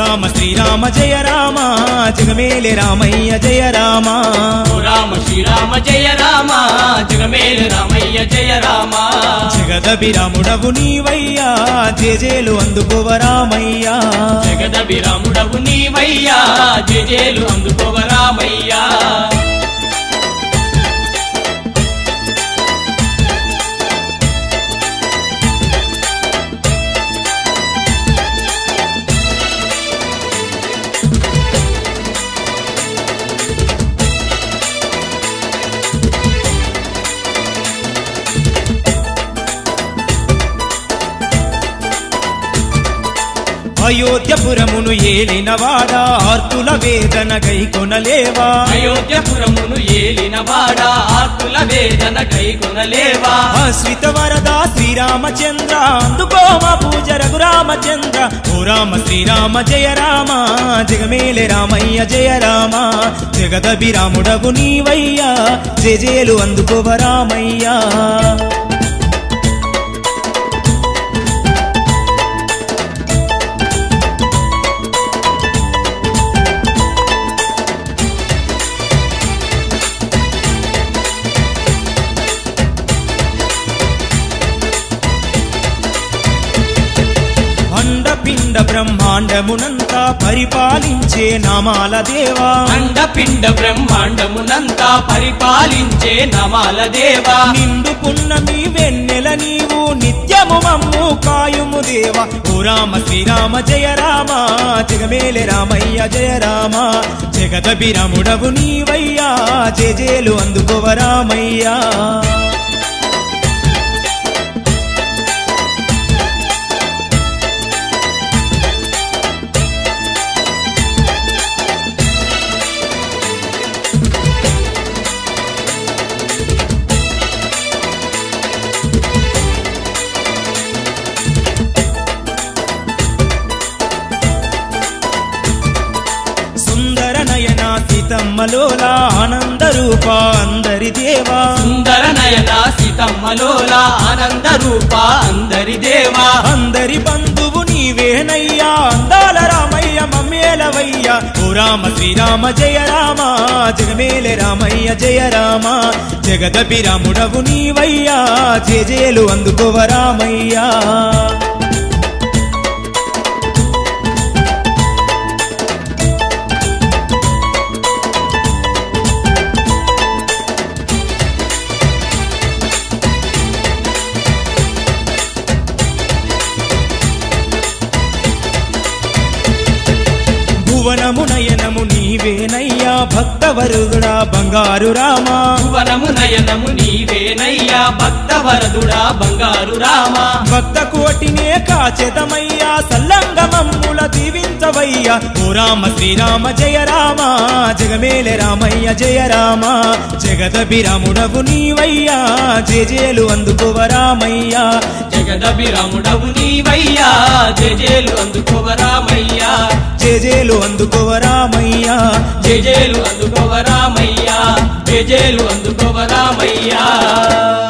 రామ శ్రీరామ జయ రామ జగమేలే రామయ్య జయ రామ ఓ రామ శ్రీరామ జయ రామ జగమేలు రామయ్య జయ రామ జగదభిరాముడవు నీవయ్యా జేజేలు అందుకోవ రామయ్యా జగదభిరాముడవు నీవయ్యా జేజేలు అందుకోవ రామయ్యా అయోధ్యపురమును ఏలినవాడా ఆర్తుల వేదన గైకొనలేవా అయోధ్యపురమును ఏలిన వాడా ఆకుల వేదన కైకొనలేవా ఆశ్రిత వరద శ్రీరామచంద్ర అందుకోమ పూజ రఘురామచంద్ర ఓ రామ శ్రీరామ జయ రామ జగమేలే రామయ్య జయ రామ జగదభిరాముడవు నీవయ్యా జేజేలు అందుకోవ రామయ్యా అండపిండ బ్రహ్మాండమునంతా పరిపాలించే నామాల దేవా అండపిండ బ్రహ్మాండమునంతా పరిపాలించే నమాల దేవా నిండు పున్నమి వెన్నెల నీవు నిత్యము మమ్ము కాయుము దేవా ఓ రామ శ్రీరామ జయ రామ జగమేలే రామయ్య జయ రామ జగదభిరాముడవు నీవయ్యా జేజేలు అందుకోవ రామయ్యా సుందర నయన సీతమ్మలోల ఆనంద రూప అందరి దేవా సుందర నయన సీతమ్మలోల ఆనంద రూప అందరి దేవా అందరి బంధువు నీవేనయ్యా అందాల రామయ్య మమ్మేలవయ్యా ఓ రామ శ్రీరామ జయ రామ జగమేలే రామయ్య జయ రామ జగదభిరాముడవు నీవయ్యా జేజేలు అందుకోవ రామయ్యా భువనము నయనము నీవేనయ్యా భక్తవరుదుడా బంగారు రామా భువనము నయనము నీవేనయ్యా భక్త వరదుడా బంగారు రామ భక్త కోటినే కాచెదమయ్యా సల్లంగమమ్ముల దీవించవయ్యా ఓ రామ శ్రీరామ జయ రామ జగమేలే రామయ్య జయ రామ జగదభిరాముడవు నీవయ్యా జేజేలు అందుకోవ రామయ్యా జగదభిరాముడవు నీవయ్యా జేజేలు అందుకోవ రామయ్యా జేజేలు అందుకోవ రామయ్యా జేజేలు అందుకోవ రామయ్యా జేజేలు అందుకోవ రామయ్యా